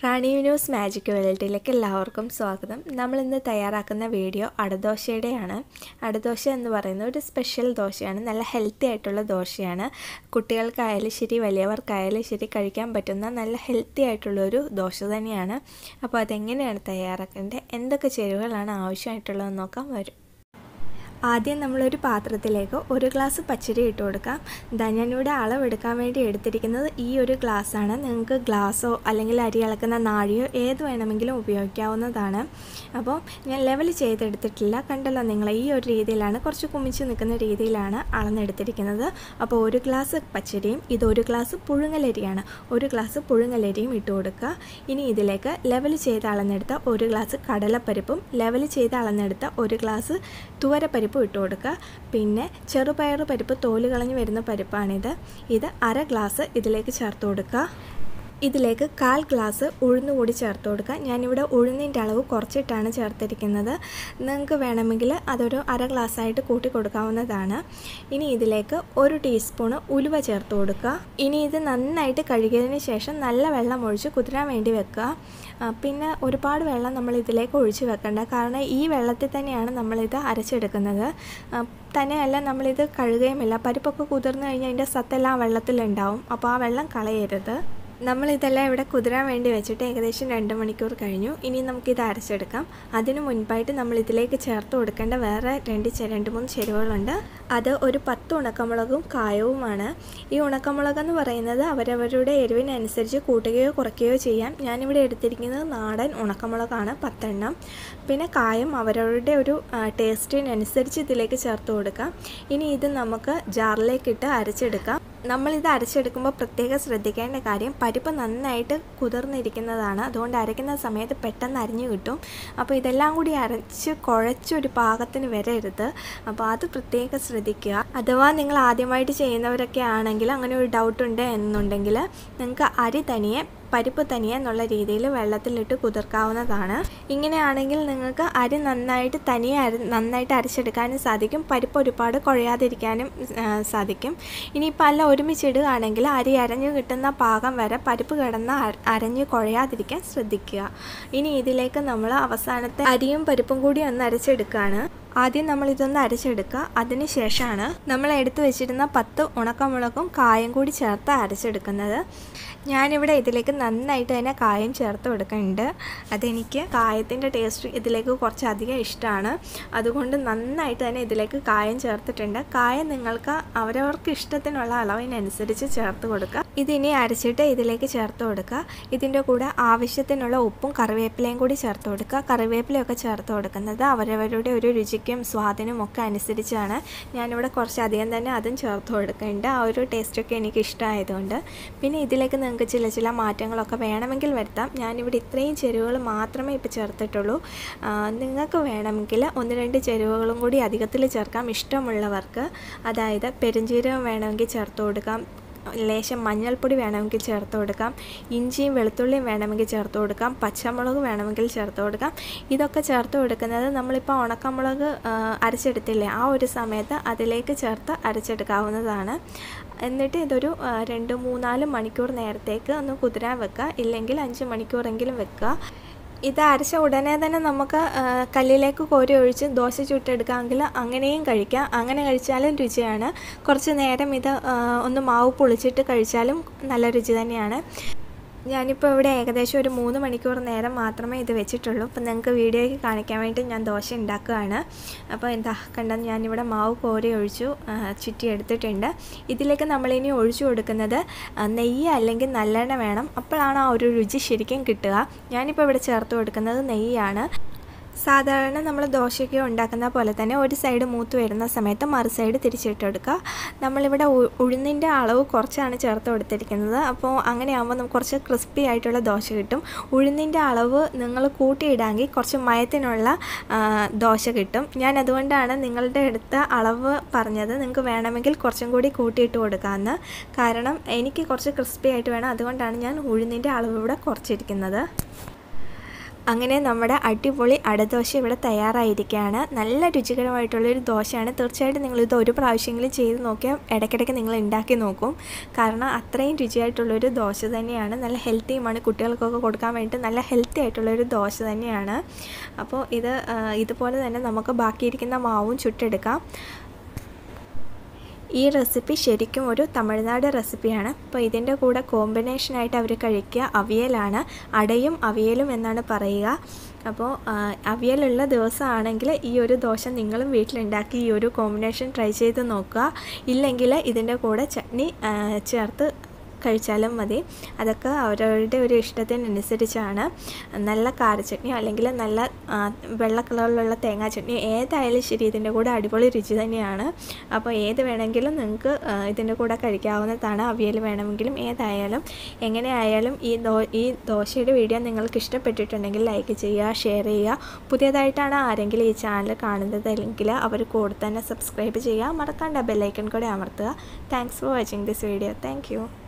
റാണി news magic വേൾഡിലേക്ക് എല്ലാവർക്കും സ്വാഗതം നമ്മൾ ഇന്ന് തയ്യാറാക്കുന്ന വീഡിയോ അടദോശയുടെയാണ് അടദോശ എന്ന് പറയുന്നത് ഒരു സ്പെഷ്യൽ ദോശയാണ് നല്ല ഹെൽത്തി ആയിട്ടുള്ള ദോശയാണ് കുട്ടികൾക്കായാലും ശരി വലിയവർക്കായാലും ശരി കഴിക്കാൻ പറ്റുന്ന നല്ല ഹെൽത്തി ആയിട്ടുള്ളൊരു ദോശ തന്നെയാണ് അപ്പോൾ അതെങ്ങനെയാണ് തയ്യാറാക്കേണ്ടത് എന്തൊക്കെ ചേരുവകളാണ് ആവശ്യമായിട്ടുള്ളതെന്ന് നോക്കാൻ വരും ആദ്യം നമ്മളൊരു പാത്രത്തിലേക്ക് ഒരു ഗ്ലാസ് പച്ചരി ഇട്ട് കൊടുക്കാം ഇതാ ഞാനിവിടെ അളവെടുക്കാൻ വേണ്ടി എടുത്തിരിക്കുന്നത് ഈ ഒരു ഗ്ലാസ്സാണ് നിങ്ങൾക്ക് ഗ്ലാസ്സോ അല്ലെങ്കിൽ അരി ഇളക്കുന്ന നാഴിയോ ഏത് വേണമെങ്കിലും ഉപയോഗിക്കാവുന്നതാണ് അപ്പോൾ ഞാൻ ലെവൽ ചെയ്തെടുത്തിട്ടില്ല കണ്ടല്ലോ നിങ്ങൾ ഈ ഒരു രീതിയിലാണ് കുറച്ച് കുമിച്ച് നിൽക്കുന്ന രീതിയിലാണ് അളന്നെടുത്തിരിക്കുന്നത് അപ്പോൾ ഒരു ഗ്ലാസ് പച്ചരിയും ഇത് ഒരു ഗ്ലാസ് പുഴുങ്ങലരിയാണ് ഒരു ഗ്ലാസ് പുഴുങ്ങലരിയും ഇട്ട് കൊടുക്കുക ഇനി ഇതിലേക്ക് ലെവൽ ചെയ്ത് അളന്നെടുത്ത ഒരു ഗ്ലാസ് കടലപ്പരിപ്പും ലെവൽ ചെയ്ത് അളന്നെടുത്ത ഒരു ഗ്ലാസ് തുവരപ്പരിപ്പും ഇട്ട് കൊടുക്കുക പിന്നെ ചെറുപയർ പരിപ്പ് തോല് കളഞ്ഞ് വരുന്ന പരിപ്പാണിത് ഇത് അര ഗ്ലാസ് ഇതിലേക്ക് ചേർത്ത് കൊടുക്കുക ഇതിലേക്ക് കാൽ ഗ്ലാസ് ഉഴുന്ന് കൂടി ചേർത്ത് കൊടുക്കുക ഞാനിവിടെ ഉഴുന്നിൻ്റെ അളവ് കുറച്ചിട്ടാണ് ചേർത്തിരിക്കുന്നത് നിങ്ങൾക്ക് വേണമെങ്കിൽ അതൊരു അര ഗ്ലാസ്സായിട്ട് കൂട്ടി കൊടുക്കാവുന്നതാണ് ഇനി ഇതിലേക്ക് ഒരു ടീസ്പൂണ് ഉലുവ ചേർത്ത് കൊടുക്കുക ഇനി ഇത് നന്നായിട്ട് കഴുകിയതിന് ശേഷം നല്ല വെള്ളം ഒഴിച്ച് കുതിരാൻ വേണ്ടി വെക്കുക പിന്നെ ഒരുപാട് വെള്ളം നമ്മൾ ഇതിലേക്ക് ഒഴിച്ച് വെക്കണ്ട കാരണം ഈ വെള്ളത്തിൽ തന്നെയാണ് നമ്മളിത് അരച്ചെടുക്കുന്നത് തന്നെയല്ല നമ്മളിത് കഴുകുകയുമില്ല പരിപ്പൊക്കെ കുതിർന്നു കഴിഞ്ഞാൽ അതിൻ്റെ സത്തെല്ലാം വെള്ളത്തിലുണ്ടാവും അപ്പോൾ ആ വെള്ളം കളയരുത് നമ്മളിതെല്ലാം ഇവിടെ കുതിരാൻ വേണ്ടി വെച്ചിട്ട് ഏകദേശം രണ്ട് മണിക്കൂർ കഴിഞ്ഞു ഇനി നമുക്കിത് അരച്ചെടുക്കാം അതിനു മുൻപായിട്ട് നമ്മൾ ഇതിലേക്ക് ചേർത്ത് കൊടുക്കേണ്ട വേറെ രണ്ട് രണ്ട് മൂന്ന് ചേരുവകളുണ്ട് അത് ഒരു പത്ത് ഉണക്കമുളകും കായവുമാണ് ഈ ഉണക്കമുളക് എന്ന് പറയുന്നത് അവരവരുടെ എരിവിനനുസരിച്ച് കൂട്ടുകയോ കുറയ്ക്കുകയോ ചെയ്യാം ഞാനിവിടെ എടുത്തിരിക്കുന്നത് നാടൻ ഉണക്കമുളകാണ് പത്തെണ്ണം പിന്നെ കായം അവരവരുടെ ഒരു ടേസ്റ്റിനനുസരിച്ച് ഇതിലേക്ക് ചേർത്ത് കൊടുക്കാം ഇനി ഇത് നമുക്ക് ജാറിലേക്കിട്ട് അരച്ചെടുക്കാം നമ്മളിത് അരച്ചെടുക്കുമ്പോൾ പ്രത്യേകം ശ്രദ്ധിക്കേണ്ട കാര്യം പരിപ്പ് നന്നായിട്ട് കുതിർന്നിരിക്കുന്നതാണ് അതുകൊണ്ട് അരയ്ക്കുന്ന സമയത്ത് പെട്ടെന്ന് അരിഞ്ഞു കിട്ടും അപ്പോൾ ഇതെല്ലാം കൂടി അരച്ച് കുഴച്ചൊരു പാകത്തിന് വരരുത് അപ്പോൾ അത് പ്രത്യേകം ശ്രദ്ധിക്കുക അഥവാ നിങ്ങൾ ആദ്യമായിട്ട് ചെയ്യുന്നവരൊക്കെ ആണെങ്കിൽ അങ്ങനെ ഒരു ഡൗട്ട് ഉണ്ട് എന്നുണ്ടെങ്കിൽ നിങ്ങൾക്ക് അരി തനിയെ പരിപ്പ് തനിയെ എന്നുള്ള രീതിയിൽ വെള്ളത്തിലിട്ട് കുതിർക്കാവുന്നതാണ് ഇങ്ങനെയാണെങ്കിൽ നിങ്ങൾക്ക് അരി നന്നായിട്ട് തനിയെ അരി നന്നായിട്ട് അരച്ചെടുക്കാനും സാധിക്കും പരിപ്പ് ഒരുപാട് കുഴയാതിരിക്കാനും സാധിക്കും ഇനിയിപ്പോൾ അല്ല ഒരുമിച്ചിടുകയാണെങ്കിൽ അരി അരഞ്ഞു കിട്ടുന്ന പാകം വരെ പരിപ്പ് കിടന്ന് അരഞ്ഞ് കുഴയാതിരിക്കാൻ ശ്രദ്ധിക്കുക ഇനി ഇതിലേക്ക് നമ്മൾ അവസാനത്തെ അരിയും പരിപ്പും കൂടി ഒന്ന് അരച്ചെടുക്കുകയാണ് ആദ്യം നമ്മൾ ഇതൊന്ന് അരച്ചെടുക്കുക അതിന് ശേഷമാണ് നമ്മൾ എടുത്തു വെച്ചിരുന്ന പത്ത് ഉണക്കമുളകും കായം കൂടി ചേർത്ത് അരച്ചെടുക്കുന്നത് ഞാനിവിടെ ഇതിലേക്ക് നന്നായിട്ട് തന്നെ കായം ചേർത്ത് കൊടുക്കുന്നുണ്ട് അതെനിക്ക് കായത്തിൻ്റെ ടേസ്റ്റ് ഇതിലേക്ക് കുറച്ചധികം ഇഷ്ടമാണ് അതുകൊണ്ട് നന്നായിട്ട് തന്നെ ഇതിലേക്ക് കായം ചേർത്തിട്ടുണ്ട് കായം നിങ്ങൾക്ക് അവരവർക്ക് ഇഷ്ടത്തിനുള്ള അളവിനനുസരിച്ച് ചേർത്ത് കൊടുക്കുക ഇതിനി അരച്ചിട്ട് ഇതിലേക്ക് ചേർത്ത് കൊടുക്കുക ഇതിൻ്റെ കൂടെ ആവശ്യത്തിനുള്ള ഉപ്പും കറിവേപ്പിലയും കൂടി ചേർത്ത് കൊടുക്കുക കറിവേപ്പിലയൊക്കെ ചേർത്ത് കൊടുക്കുന്നത് അവരവരുടെ ഒരു രുചിക്കും സ്വാദിനും ഒക്കെ അനുസരിച്ചാണ് ഞാനിവിടെ കുറച്ചധികം തന്നെ അതും ചേർത്ത് കൊടുക്കുന്നുണ്ട് ആ ഒരു ടേസ്റ്റൊക്കെ എനിക്ക് ഇഷ്ടമായതുകൊണ്ട് പിന്നെ ഇതിലേക്ക് നിങ്ങൾക്ക് ചില ചില മാറ്റങ്ങളൊക്കെ വേണമെങ്കിൽ വരുത്താം ഞാനിവിടെ ഇത്രയും ചേരുവകൾ മാത്രമേ ഇപ്പോൾ ചേർത്തിട്ടുള്ളൂ നിങ്ങൾക്ക് വേണമെങ്കിൽ ഒന്ന് രണ്ട് ചേരുവകളും കൂടി അധികത്തിൽ ചേർക്കാം ഇഷ്ടമുള്ളവർക്ക് അതായത് പെരുംജീരകം വേണമെങ്കിൽ ചേർത്ത് കൊടുക്കാം ലേശം മഞ്ഞൾപ്പൊടി വേണമെങ്കിൽ ചേർത്ത് കൊടുക്കാം ഇഞ്ചിയും വെളുത്തുള്ളിയും വേണമെങ്കിൽ ചേർത്ത് കൊടുക്കാം പച്ചമുളക് വേണമെങ്കിൽ ചേർത്ത് കൊടുക്കാം ഇതൊക്കെ ചേർത്ത് കൊടുക്കുന്നത് നമ്മളിപ്പോൾ ഉണക്കമുളക് അരച്ചെടുത്തില്ലേ ആ ഒരു സമയത്ത് അതിലേക്ക് ചേർത്ത് അരച്ചെടുക്കാവുന്നതാണ് എന്നിട്ട് ഇതൊരു രണ്ട് മൂന്നാല് മണിക്കൂർ നേരത്തേക്ക് ഒന്ന് കുതിരാൻ വെക്കുക ഇല്ലെങ്കിൽ അഞ്ച് മണിക്കൂറെങ്കിലും വെക്കുക ഇത് അരച്ച ഉടനെ തന്നെ നമുക്ക് കല്ലിലേക്ക് കോരി ഒഴിച്ച് ദോശ ചുട്ടെടുക്കാമെങ്കിൽ അങ്ങനെയും കഴിക്കാം അങ്ങനെ കഴിച്ചാലും രുചിയാണ് കുറച്ച് നേരം ഇത് ഒന്ന് മാവ് പൊളിച്ചിട്ട് കഴിച്ചാലും നല്ല രുചി തന്നെയാണ് ഞാനിപ്പോൾ ഇവിടെ ഏകദേശം ഒരു മൂന്ന് മണിക്കൂർ നേരം മാത്രമേ ഇത് വെച്ചിട്ടുള്ളൂ അപ്പം നിങ്ങൾക്ക് വീഡിയോയ്ക്ക് കാണിക്കാൻ വേണ്ടി ഞാൻ ദോശ ഉണ്ടാക്കുകയാണ് അപ്പോൾ എന്താ കണ്ട ഞാനിവിടെ മാവ് കോരി ഒഴിച്ചു ചുറ്റി എടുത്തിട്ടുണ്ട് ഇതിലേക്ക് നമ്മളിനി ഒഴിച്ചു കൊടുക്കുന്നത് നെയ്യ് അല്ലെങ്കിൽ നല്ലെണ്ണ വേണം അപ്പോഴാണ് ആ ഒരു രുചി ശരിക്കും കിട്ടുക ഞാനിപ്പോൾ ഇവിടെ ചേർത്ത് കൊടുക്കുന്നത് നെയ്യാണ് സാധാരണ നമ്മൾ ദോശയ്ക്ക് ഉണ്ടാക്കുന്ന പോലെ തന്നെ ഒരു സൈഡ് മൂത്ത് വരുന്ന സമയത്ത് മറു സൈഡ് തിരിച്ചിട്ടെടുക്കുക നമ്മളിവിടെ ഉഴുന്നിൻ്റെ അളവ് കുറച്ചാണ് ചേർത്ത് കൊടുത്തിരിക്കുന്നത് അപ്പോൾ അങ്ങനെയാകുമ്പോൾ നമുക്ക് കുറച്ച് ക്രിസ്പി ആയിട്ടുള്ള ദോശ കിട്ടും ഉഴുന്നിൻ്റെ അളവ് നിങ്ങൾ കൂട്ടിയിടാമെങ്കിൽ കുറച്ച് മയത്തിനുള്ള ദോശ കിട്ടും ഞാൻ അതുകൊണ്ടാണ് നിങ്ങളുടെ അടുത്ത അളവ് പറഞ്ഞത് നിങ്ങൾക്ക് വേണമെങ്കിൽ കുറച്ചും കൂടി കൂട്ടിയിട്ട് കൊടുക്കാമെന്ന് കാരണം എനിക്ക് കുറച്ച് ക്രിസ്പി ആയിട്ട് വേണം അതുകൊണ്ടാണ് ഞാൻ ഉഴുന്നിൻ്റെ അളവ് ഇവിടെ കുറച്ചിരിക്കുന്നത് അങ്ങനെ നമ്മുടെ അടിപൊളി അടദോശ ഇവിടെ തയ്യാറായിരിക്കുകയാണ് നല്ല രുചികരമായിട്ടുള്ളൊരു ദോശയാണ് തീർച്ചയായിട്ടും നിങ്ങൾ ഇത് ഒരു പ്രാവശ്യമെങ്കിലും ചെയ്ത് നോക്കിയാൽ ഇടയ്ക്കിടയ്ക്ക് നിങ്ങൾ ഉണ്ടാക്കി നോക്കും കാരണം അത്രയും രുചിയായിട്ടുള്ളൊരു ദോശ തന്നെയാണ് നല്ല ഹെൽത്തിയുമാണ് കുട്ടികൾക്കൊക്കെ കൊടുക്കാൻ വേണ്ടിയിട്ട് നല്ല ഹെൽത്തി ആയിട്ടുള്ളൊരു ദോശ തന്നെയാണ് അപ്പോൾ ഇത് ആ, ഇതുപോലെ തന്നെ നമുക്ക് ബാക്കിയിരിക്കുന്ന മാവും ചുട്ടെടുക്കാം ഈ റെസിപ്പി ശരിക്കും ഒരു തമിഴ്നാട് റെസിപ്പിയാണ് അപ്പോൾ ഇതിൻ്റെ കൂടെ കോമ്പിനേഷനായിട്ട് അവർ കഴിക്കുക അവിയലാണ് അടയും അവിയലും എന്നാണ് പറയുക അപ്പോൾ ആ, അവിയലുള്ള ദിവസമാണെങ്കിൽ ഈ ഒരു ദോശ നിങ്ങളും വീട്ടിലുണ്ടാക്കി ഈ ഒരു കോമ്പിനേഷൻ ട്രൈ ചെയ്ത് നോക്കുക ഇല്ലെങ്കിൽ ഇതിൻ്റെ കൂടെ ചട്നി ആ, ചേർത്ത് കഴിച്ചാലും മതി അതൊക്കെ അവരവരുടെ ഒരു ഇഷ്ടത്തിനനുസരിച്ചാണ് നല്ല കാര ചട്നിയോ അല്ലെങ്കിൽ നല്ല ആ, വെള്ള കളറിലുള്ള തേങ്ങാ ചട്നിയോ ഏതായാലും ശരി ഇതിൻ്റെ കൂടെ അടിപൊളി രുചി തന്നെയാണ് അപ്പോൾ ഏത് വേണമെങ്കിലും നിങ്ങൾക്ക് ആ, ഇതിൻ്റെ കൂടെ കഴിക്കാവുന്നതാണ് അവിയൽ വേണമെങ്കിലും ഏതായാലും എങ്ങനെയായാലും ഈ ദോ ഈ ദോശയുടെ വീഡിയോ നിങ്ങൾക്ക് ഇഷ്ടപ്പെട്ടിട്ടുണ്ടെങ്കിൽ ലൈക്ക് ചെയ്യുക ഷെയർ ചെയ്യുക പുതിയതായിട്ടാണ് ആരെങ്കിലും ഈ ചാനൽ കാണുന്നതെങ്കിൽ അവർ കൂടെ തന്നെ സബ്സ്ക്രൈബ് ചെയ്യുക മറക്കാണ്ട ബെല്ലൈക്കൺ കൂടെ അമർത്തുക thanks for watching this video thank